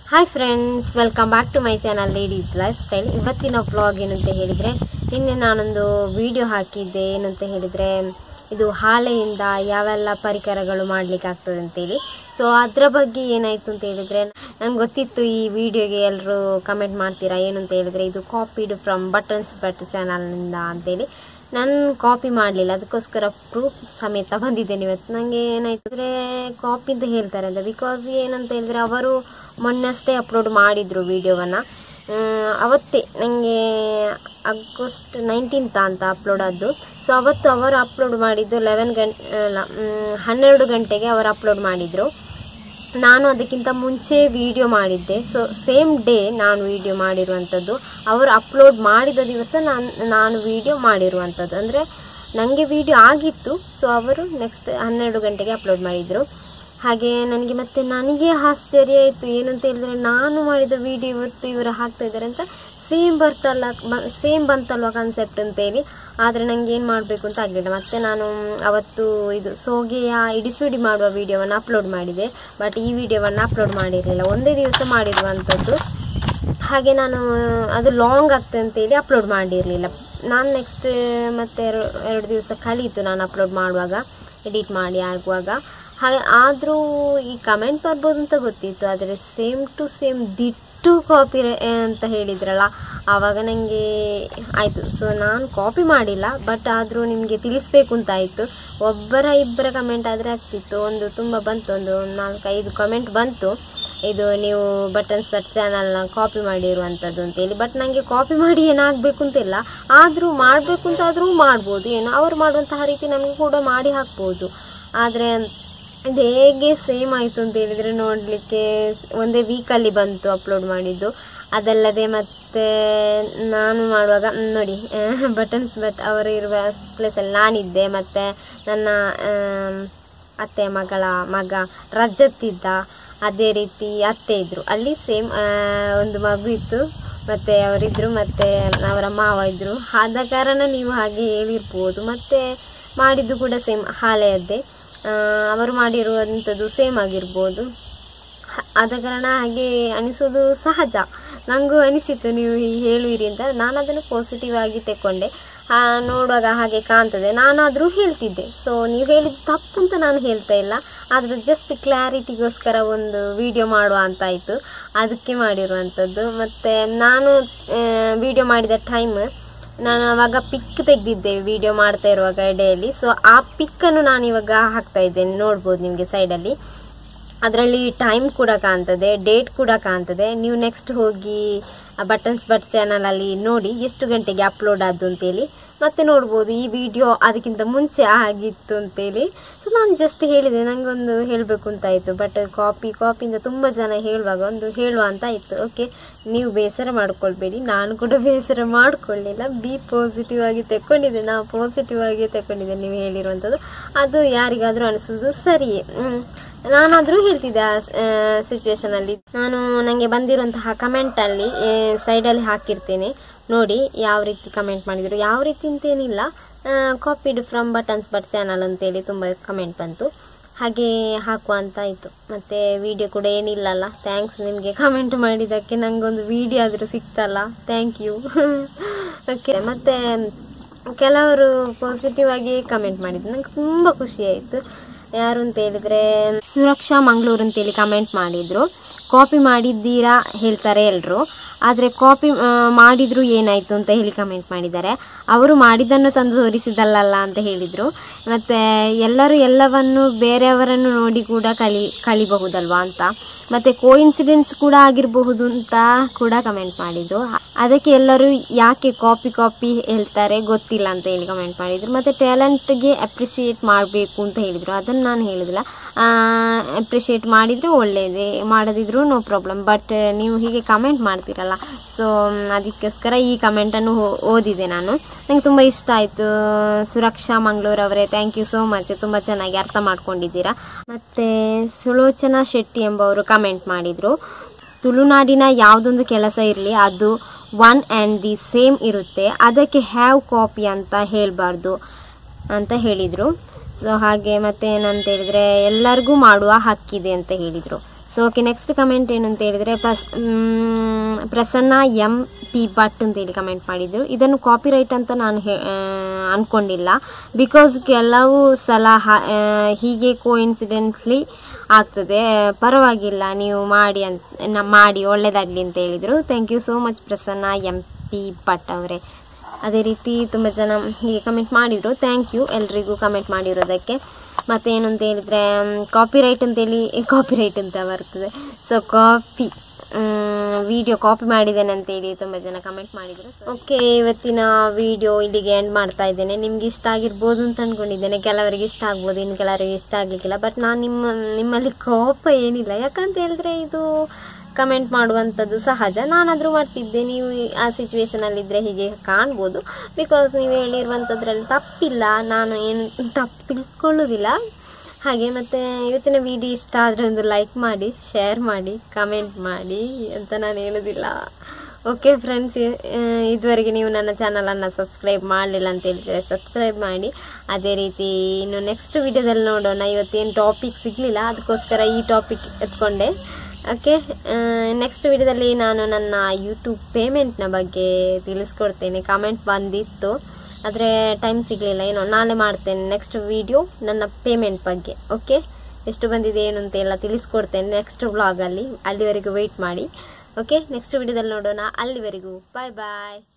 Hi friends welcome back to my channel ladies lifestyle ಇವತ್ತಿನ vlog ಏನಂತ ಹೇಳಿದರೆ ನಿನ್ನೆ ನಾನೊಂದು ವಿಡಿಯೋ ಹಾಕಿದ್ದೆ ಏನಂತ ಹೇಳಿದರೆ ಇದು ಹಾಳೆಯಿಂದ ಯಾವೆಲ್ಲ ಪರಿಕರಗಳು ಮಾಡಲಿಕ್ಕೆ ಆಗ್ತದೆ ಅಂತೇಳಿ ಸೊ ಅದರ ಬಗ್ಗೆ ಏನಾಯಿತು ಅಂತ ಹೇಳಿದರೆ ನಂಗೆ ಗೊತ್ತಿತ್ತು ಈ ವಿಡಿಯೋಗೆ ಎಲ್ಲರೂ ಕಮೆಂಟ್ ಮಾಡ್ತೀರಾ ಏನು ಅಂತ ಹೇಳಿದರೆ ಇದು ಕಾಪಿಡ್ ಫ್ರಮ್ ಬಟನ್ಸ್ ಬಟ್ ಚಾನಲ್ನಿಂದ ಅಂತೇಳಿ ನಾನು ಕಾಪಿ ಮಾಡಲಿಲ್ಲ ಅದಕ್ಕೋಸ್ಕರ ಪ್ರೂಫ್ ಸಮೇತ ಬಂದಿದ್ದೇನೆ ಇವತ್ತು ನನಗೆ ಏನಾಯ್ತು ಅಂದರೆ ಕಾಪಿ ಅಂತ ಹೇಳ್ತಾರೆ ಅಂತ ಬಿಕಾಸ್ ಏನಂತ ಹೇಳಿದರೆ ಅವರು ಮೊನ್ನೆಷ್ಟೇ ಅಪ್ಲೋಡ್ ಮಾಡಿದರು ವಿಡಿಯೋವನ್ನು ಅವತ್ತೇ ನನಗೆ ಆಗಸ್ಟ್ ನೈನ್ಟೀನ್ತ್ ಅಂತ ಅಪ್ಲೋಡ್ ಆದ್ದು ಸೊ ಅವತ್ತು ಅವರು ಅಪ್ಲೋಡ್ ಮಾಡಿದ್ದು ಲೆವೆನ್ ಗಂಟೆ ಅಲ್ಲ ಮ್, ಹನ್ನೆರಡು ಗಂಟೆಗೆ ಅವರು ಅಪ್ಲೋಡ್ ಮಾಡಿದರು ನಾನು ಅದಕ್ಕಿಂತ ಮುಂಚೆ ವಿಡಿಯೋ ಮಾಡಿದ್ದೆ ಸೊ ಸೇಮ್ ಡೇ ನಾನು ವಿಡಿಯೋ ಮಾಡಿರುವಂಥದ್ದು ಅವರು ಅಪ್ಲೋಡ್ ಮಾಡಿದ ದಿವಸ ನಾನು ನಾನು ವಿಡಿಯೋ ಮಾಡಿರುವಂಥದ್ದು ಅಂದರೆ ನನಗೆ ವಿಡಿಯೋ ಆಗಿತ್ತು ಸೊ ಅವರು ನೆಕ್ಸ್ಟ್ ಹನ್ನೆರಡು ಗಂಟೆಗೆ ಅಪ್ಲೋಡ್ ಮಾಡಿದರು ಹಾಗೆ ನನಗೆ ಮತ್ತೆ ನನಗೆ ಆಶ್ಚರ್ಯ ಆಯಿತು ಏನಂತ ಹೇಳಿದ್ರೆ ನಾನು ಮಾಡಿದ ವಿಡಿಯೋ ಇವತ್ತು ಇವರು ಹಾಕ್ತಾ ಇದ್ದಾರೆ ಅಂತ ಸೇಮ್ ಬರ್ತಲ್ಲ ಸೇಮ್ ಬಂತಲ್ವ ಕಾನ್ಸೆಪ್ಟ್ ಅಂತೇಳಿ ಆದರೆ ನನಗೆ ಏನು ಮಾಡಬೇಕು ಅಂತ ಆಗಲಿಲ್ಲ ಮತ್ತೆ ನಾನು ಅವತ್ತು ಇದು ಸೋಗೆಯ ಇಡಿಸುಡಿ ಮಾಡುವ ವಿಡಿಯೋವನ್ನು ಅಪ್ಲೋಡ್ ಮಾಡಿದೆ ಬಟ್ ಈ ವಿಡಿಯೋವನ್ನು ಅಪ್ಲೋಡ್ ಮಾಡಿರಲಿಲ್ಲ ಒಂದೇ ದಿವಸ ಮಾಡಿರುವಂಥದ್ದು ಹಾಗೆ ನಾನು ಅದು ಲಾಂಗ್ ಆಗ್ತದೆ ಅಂತೇಳಿ ಅಪ್ಲೋಡ್ ಮಾಡಿರಲಿಲ್ಲ ನಾನು ನೆಕ್ಸ್ಟ್ ಮತ್ತೆ ಎರಡು ಎರಡು ದಿವಸ ಕಳೀತು ನಾನು ಅಪ್ಲೋಡ್ ಮಾಡುವಾಗ ಎಡಿಟ್ ಮಾಡಿ ಆಗುವಾಗ ಹಾಗೆ ಆದರೂ ಈ ಕಮೆಂಟ್ ಬರ್ಬೋದು ಅಂತ ಗೊತ್ತಿತ್ತು ಆದರೆ same to same ditto copy ಅಂತ ಹೇಳಿದ್ರಲ್ಲ ಆವಾಗ ನನಗೆ ಆಯಿತು ಸೊ ನಾನು ಕಾಪಿ ಮಾಡಿಲ್ಲ ಬಟ್ ಆದರೂ ನಿಮಗೆ ತಿಳಿಸ್ಬೇಕು ಅಂತ ಆಯಿತು ಒಬ್ಬರ ಇಬ್ಬರ ಕಮೆಂಟ್ ಆದರೆ ಆಗ್ತಿತ್ತು ಒಂದು ತುಂಬ ಬಂತು ಒಂದು ನಾಲ್ಕೈದು ಕಮೆಂಟ್ ಬಂತು ಇದು ನೀವು ಬಟನ್ಸ್ ಬಟ್ ಚಾನಲ್ನ ಕಾಪಿ ಮಾಡಿರುವಂಥದ್ದು ಅಂತೇಳಿ ಬಟ್ ನನಗೆ ಕಾಪಿ ಮಾಡಿ ಏನಾಗಬೇಕು ಅಂತಿಲ್ಲ ಆದರೂ ಮಾಡಬೇಕು ಅಂತ ಆದರೂ ಮಾಡ್ಬೋದು ಏನು ಅವ್ರು ಮಾಡುವಂತಹ ರೀತಿ ನಮಗೆ ಕೂಡ ಮಾಡಿ ಹಾಕ್ಬೋದು ಆದರೆ ಇದು ಹೇಗೆ ಸೇಮ್ ಆಯಿತು ಅಂತ ಹೇಳಿದರೆ ನೋಡಲಿಕ್ಕೆ ಒಂದೇ ವೀಕಲ್ಲಿ ಬಂತು ಅಪ್ಲೋಡ್ ಮಾಡಿದ್ದು ಅದಲ್ಲದೆ ಮತ್ತೆ ನಾನು ಮಾಡುವಾಗ ಮ್, ನೋಡಿ ಬಟನ್ಸ್ ಬಟ್ ಅವರು ಇರುವ ಪ್ಲೇಸಲ್ಲಿ ನಾನಿದ್ದೆ ಮತ್ತು ನನ್ನ ಆಮ್, ಅತ್ತೆ ಮಗಳ ಮಗ ರಜತ್ ಇದ್ದ ಅದೇ ರೀತಿ ಅತ್ತೆ ಇದ್ದರು ಅಲ್ಲಿ ಸೇಮ್ ಒಂದು ಮಗು ಇತ್ತು ಮತ್ತು ಅವರಿದ್ದರು ಮತ್ತು ಅವರ ಮಾವ ಇದ್ದರು ಆದ ಕಾರಣ ನೀವು ಹಾಗೆ ಹೇಳಿರ್ಬೋದು ಮತ್ತು ಮಾಡಿದ್ದು ಕೂಡ ಸೇಮ್ ಹಾಲೆಯದ್ದೇ ಆ, ಅವರು ಮಾಡಿರುವಂಥದ್ದು ಸೇಮ್ ಆಗಿರ್ಬೋದು ಹ- ಆದ ಕಾರಣ ಹಾಗೆ ಅನಿಸೋದು ಸಹಜ ನನಗೂ ಅನಿಸಿತ್ತು ನೀವು ಹೀಗೆ ಹೇಳುವಿರಿ ಅಂತ ನಾನು ಅದನ್ನು ಪಾಸಿಟಿವ್ ಆಗಿ ತೆಕ್ಕೊಂಡೆ ಆ, ನೋಡುವಾಗ ಹಾಗೆ ಕಾಣ್ತದೆ ನಾನಾದರೂ ಹೇಳ್ತಿದ್ದೆ ಸೊ ನೀವು ಹೇಳಿದ್ದು ತಪ್ಪು ಅಂತ ನಾನು ಹೇಳ್ತಾ ಇಲ್ಲ ಆದರೆ ಜಸ್ಟ್ ಕ್ಲಾರಿಟಿಗೋಸ್ಕರ ಒಂದು ವಿಡಿಯೋ ಮಾಡುವ ಅಂತ ಆಯಿತು ಅದಕ್ಕೆ ಮಾಡಿರುವಂಥದ್ದು ಮತ್ತು ನಾನು ವಿಡಿಯೋ ಮಾಡಿದ ಟೈಮ್ ನಾನು ಅವಾಗ ಪಿಕ್ ತೆಗೆದಿದ್ದೆ ವಿಡಿಯೋ ಮಾಡ್ತಾ ಇರುವಾಗ ಎಡೆಯಲ್ಲಿ ಸೊ ಆ ಪಿಕ್ಕನ್ನು ನಾನು ಇವಾಗ ಹಾಕ್ತಾ ಇದ್ದೇನೆ ನೋಡ್ಬೋದು ನಿಮಗೆ ಸೈಡಲ್ಲಿ ಅದರಲ್ಲಿ ಟೈಮ್ ಕೂಡ ಕಾಣ್ತದೆ ಡೇಟ್ ಕೂಡ ಕಾಣ್ತದೆ ನೀವು ನೆಕ್ಸ್ಟ್ ಹೋಗಿ ಬಟನ್ಸ್ ಬಟ್ ಚಾನಲಲ್ಲಿ ನೋಡಿ ಎಷ್ಟು ಗಂಟೆಗೆ ಅಪ್ಲೋಡ್ ಆದ್ದು ಅಂತೇಳಿ ಮತ್ತೆ ನೋಡ್ಬೋದು ಈ ವಿಡಿಯೋ ಅದಕ್ಕಿಂತ ಮುಂಚೆ ಆಗಿತ್ತು ಅಂತೇಳಿ ಸೊ ನಾನು ಜಸ್ಟ್ ಹೇಳಿದೆ ನನಗೊಂದು ಹೇಳಬೇಕು ಅಂತ ಆಯಿತು ಬಟ್ ಕಾಪಿ ಕಾಪಿಯಿಂದ ತುಂಬ ಜನ ಹೇಳುವಾಗ ಒಂದು ಹೇಳುವ ಅಂತ ಆಯಿತು ಓಕೆ ನೀವು ಬೇಸರ ಮಾಡ್ಕೊಳ್ಬೇಡಿ ನಾನು ಕೂಡ ಬೇಸರ ಮಾಡ್ಕೊಳ್ಳಿಲ್ಲ ಬಿ ಪಾಸಿಟಿವ್ ಆಗಿ ತೆಕ್ಕೊಂಡಿದ್ದೆ ನಾವು ಪಾಸಿಟಿವ್ ಆಗಿ ತೆಕ್ಕೊಂಡಿದ್ದೆ ನೀವು ಹೇಳಿರುವಂಥದ್ದು ಅದು ಯಾರಿಗಾದರೂ ಅನಿಸೋದು ಸರಿಯೇ ಹ್ಮ್. ನಾನಾದರೂ ಹೇಳ್ತಿದ್ದೆ ಆ ಸಿಚುವೇಶನಲ್ಲಿ ನಾನು ನನಗೆ ಬಂದಿರುವಂತಹ ಕಮೆಂಟಲ್ಲಿ ಸೈಡಲ್ಲಿ ಹಾಕಿರ್ತೇನೆ ನೋಡಿ ಯಾವ ರೀತಿ ಕಮೆಂಟ್ ಮಾಡಿದರು ಯಾವ ರೀತಿ ಅಂತೇನಿಲ್ಲ copied from buttons but channel ಅಂತೇಳಿ ತುಂಬ ಕಮೆಂಟ್ ಬಂತು ಹಾಗೆ ಹಾಕುವ ಅಂತ ಆಯಿತು ಮತ್ತು ವಿಡಿಯೋ ಕೂಡ ಏನಿಲ್ಲಲ್ಲ ಥ್ಯಾಂಕ್ಸ್ ನಿಮಗೆ ಕಮೆಂಟ್ ಮಾಡಿದ್ದಕ್ಕೆ ನನಗೊಂದು ವಿಡಿಯೋ ಆದರೂ ಸಿಕ್ತಲ್ಲ ಥ್ಯಾಂಕ್ ಯು ಓಕೆ ಮತ್ತು ಕೆಲವರು ಪಾಸಿಟಿವ್ ಆಗಿ ಕಮೆಂಟ್ ಮಾಡಿದ್ರು ನಂಗೆ ತುಂಬ ಖುಷಿ ಆಯಿತು ಯಾರು ಅಂತ ಹೇಳಿದ್ರೆ ಸುರಕ್ಷಾ ಮಂಗಳೂರು ಅಂತೇಳಿ ಕಮೆಂಟ್ ಮಾಡಿದ್ರು ಕಾಪಿ ಮಾಡಿದ್ದೀರಾ ಹೇಳ್ತಾರೆ ಎಲ್ಲರೂ ಆದರೆ ಕಾಪಿ ಮಾಡಿದ್ರು ಏನಾಯಿತು ಅಂತ ಹೇಳಿ ಕಮೆಂಟ್ ಮಾಡಿದ್ದಾರೆ ಅವರು ಮಾಡಿದ್ದನ್ನು ತಂದು ತೋರಿಸಿದಲ್ಲಲ್ಲ ಅಂತ ಹೇಳಿದರು ಮತ್ತು ಎಲ್ಲರೂ ಎಲ್ಲವನ್ನು ಬೇರೆಯವರನ್ನು ನೋಡಿ ಕೂಡ ಕಲಿ ಕಲಿಬಹುದಲ್ವಾ ಅಂತ ಮತ್ತು ಕೋಇನ್ಸಿಡೆನ್ಸ್ ಕೂಡ ಆಗಿರಬಹುದು ಅಂತ ಕೂಡ ಕಮೆಂಟ್ ಮಾಡಿದರು ಅದಕ್ಕೆ ಎಲ್ಲರೂ ಯಾಕೆ ಕಾಪಿ ಕಾಪಿ ಹೇಳ್ತಾರೆ ಗೊತ್ತಿಲ್ಲ ಅಂತ ಹೇಳಿ ಕಮೆಂಟ್ ಮಾಡಿದರು ಮತ್ತು ಟ್ಯಾಲೆಂಟ್ಗೆ ಅಪ್ರಿಷಿಯೇಟ್ ಮಾಡಬೇಕು ಅಂತ ಹೇಳಿದರು ಅದನ್ನು ನಾನು ಹೇಳಿದಿಲ್ಲ ಅಪ್ರಿಷಿಯೇಟ್ ಮಾಡಿದರೆ ಒಳ್ಳೆಯದೇ ಮಾಡದಿದ್ರೂ ನೋ ಪ್ರಾಬ್ಲಮ್ ಬಟ್ ನೀವು ಹೀಗೆ ಕಮೆಂಟ್ ಮಾಡ್ತೀರಲ್ಲ ಸೊ ಅದಕ್ಕೋಸ್ಕರ ಈ ಕಮೆಂಟನ್ನು ಓದಿದೆ ನಾನು ನನಗೆ ತುಂಬ ಇಷ್ಟ ಆಯಿತು ಸುರಕ್ಷಾ ಮಂಗಳೂರು ಅವರೇ ಥ್ಯಾಂಕ್ ಯು ಸೋ ಮಚ್ ತುಂಬ ಚೆನ್ನಾಗಿ ಅರ್ಥ ಮಾಡ್ಕೊಂಡಿದ್ದೀರಾ ಮತ್ತು ಸುಲೋಚನಾ ಶೆಟ್ಟಿ ಎಂಬವರು ಕಮೆಂಟ್ ಮಾಡಿದರು ತುಳುನಾಡಿನ ಯಾವುದೊಂದು ಕೆಲಸ ಇರಲಿ ಅದು ಒನ್ ಆ್ಯಂಡ್ ದಿ ಸೇಮ್ ಇರುತ್ತೆ ಅದಕ್ಕೆ ಹ್ಯಾವ್ ಕಾಪಿ ಅಂತ ಹೇಳಬಾರ್ದು ಅಂತ ಹೇಳಿದರು ಸೊ ಹಾಗೆ ಮತ್ತೆ ಏನಂತ ಹೇಳಿದರೆ ಎಲ್ಲರಿಗೂ ಮಾಡುವ ಹಕ್ಕಿದೆ ಅಂತ ಹೇಳಿದರು ಸೊ ಓಕೆ ನೆಕ್ಸ್ಟ್ ಕಮೆಂಟ್ ಏನು ಅಂತ ಹೇಳಿದರೆ ಪ್ರಸ್ ಮ್, ಪ್ರಸನ್ನ ಎಂ ಪಿ ಭಟ್ ಅಂತೇಳಿ ಕಮೆಂಟ್ ಮಾಡಿದರು ಇದನ್ನು ಕಾಪಿರೈಟ್ ಅಂತ ನಾನು ಹೇ ಅಂದ್ಕೊಂಡಿಲ್ಲ ಬಿಕಾಸ್ ಕೆಲವು ಸಲ ಹ- ಆ, ಹೀಗೆ ಕೋಇನ್ಸಿಡೆಂಟ್ಲಿ ಆಗ್ತದೆ ಪರವಾಗಿಲ್ಲ ನೀವು ಮಾಡಿ ಅಂತ ನ- ಮಾಡಿ ಒಳ್ಳೆಯದಾಗಲಿ ಅಂತ ಹೇಳಿದರು thank you so much Prasanna M P Bhat ಅವರೇ ಅದೇ ರೀತಿ ತುಂಬ ಜನ ಹೀಗೆ ಕಮೆಂಟ್ ಮಾಡಿದರು ಥ್ಯಾಂಕ್ ಯು ಎಲ್ರಿಗೂ ಕಮೆಂಟ್ ಮಾಡಿರೋದಕ್ಕೆ ಮತ್ತೇನು ಅಂತ ಹೇಳಿದರೆ ಕಾಪಿರೈಟ್ ಅಂತೇಳಿ ಕಾಪಿರೈಟ್ ಅಂತ ಬರ್ತದೆ ಸೊ ಕಾಪಿ ವಿಡಿಯೋ ಕಾಪಿ ಮಾಡಿದ್ದೇನೆ ಅಂತೇಳಿ ತುಂಬ ಜನ ಕಮೆಂಟ್ ಮಾಡಿದರು ಓಕೆ ಇವತ್ತಿನ ವಿಡಿಯೋ ಇಲ್ಲಿಗೆ ಎಂಡ್ ಮಾಡ್ತಾ ಇದ್ದೇನೆ ನಿಮ್ಗೆ ಇಷ್ಟ ಆಗಿರ್ಬೋದು ಅಂತ ಅಂದ್ಕೊಂಡಿದ್ದೇನೆ ಕೆಲವರಿಗೆ ಇಷ್ಟ ಆಗ್ಬೋದು ಇನ್ನು ಕೆಲವರಿಗೆ ಇಷ್ಟ ಆಗಲಿಕ್ಕಿಲ್ಲ ಬಟ್ ನಾನು ನಿಮ್ಮ ನಿಮ್ಮಲ್ಲಿ ಕೋಪ ಏನಿಲ್ಲ ಯಾಕಂತ ಹೇಳಿದ್ರೆ ಇದು ಕಮೆಂಟ್ ಮಾಡುವಂಥದ್ದು ಸಹಜ ನಾನಾದರೂ ಮಾಡ್ತಿದ್ದೆ ನೀವು ಈ- ಆ ಸಿಚುವೇಶನಲ್ಲಿದ್ದರೆ ಹೀಗೆ ಕಾಣ್ಬೋದು ಬಿಕಾಸ್ ನೀವು ಹೇಳಿರುವಂಥದ್ರಲ್ಲಿ ತಪ್ಪಿಲ್ಲ ನಾನು ಏನು ತಪ್ಪು ತಿಳ್ಕೊಳ್ಳೋದಿಲ್ಲ ಹಾಗೆ ಮತ್ತು ಇವತ್ತಿನ ವಿಡಿಯೋ ಇಷ್ಟ ಆದರೆ ಒಂದು ಲೈಕ್ ಮಾಡಿ ಶೇರ್ ಮಾಡಿ ಕಮೆಂಟ್ ಮಾಡಿ ಅಂತ ನಾನು ಹೇಳೋದಿಲ್ಲ ಓಕೆ ಫ್ರೆಂಡ್ಸ್ ಇದುವರೆಗೆ ನೀವು ನನ್ನ ಚಾನಲನ್ನು ಸಬ್ಸ್ಕ್ರೈಬ್ ಮಾಡಲಿಲ್ಲ ಅಂತ ಹೇಳಿದರೆ ಸಬ್ಸ್ಕ್ರೈಬ್ ಮಾಡಿ ಅದೇ ರೀತಿ ಇನ್ನು ನೆಕ್ಸ್ಟ್ ವಿಡಿಯೋದಲ್ಲಿ ನೋಡೋಣ ಇವತ್ತೇನು ಟಾಪಿಕ್ ಸಿಗಲಿಲ್ಲ ಅದಕ್ಕೋಸ್ಕರ ಈ ಟಾಪಿಕ್ ಎತ್ಕೊಂಡೆ ಓಕೆ ನೆಕ್ಸ್ಟ್ ವಿಡಿಯೋದಲ್ಲಿ ನಾನು ನನ್ನ ಯೂಟ್ಯೂಬ್ ಪೇಮೆಂಟ್ನ ಬಗ್ಗೆ ತಿಳಿಸ್ಕೊಡ್ತೇನೆ ಕಮೆಂಟ್ ಬಂದಿತ್ತು ಆದರೆ ಟೈಮ್ ಸಿಗಲಿಲ್ಲ ಏನೋ ನಾಳೆ ಮಾಡ್ತೇನೆ ನೆಕ್ಸ್ಟ್ ವಿಡಿಯೋ ನನ್ನ ಪೇಮೆಂಟ್ ಬಗ್ಗೆ ಓಕೆ ಎಷ್ಟು ಬಂದಿದೆ ಏನು ಅಂತ ಎಲ್ಲ ತಿಳಿಸ್ಕೊಡ್ತೇನೆ ನೆಕ್ಸ್ಟ್ ವ್ಲಾಗಲ್ಲಿ ಅಲ್ಲಿವರೆಗೂ ವೆಯ್ಟ್ ಮಾಡಿ ಓಕೆ ನೆಕ್ಸ್ಟ್ ವಿಡಿಯೋದಲ್ಲಿ ನೋಡೋಣ ಅಲ್ಲಿವರೆಗೂ ಬಾಯ್ ಬಾಯ್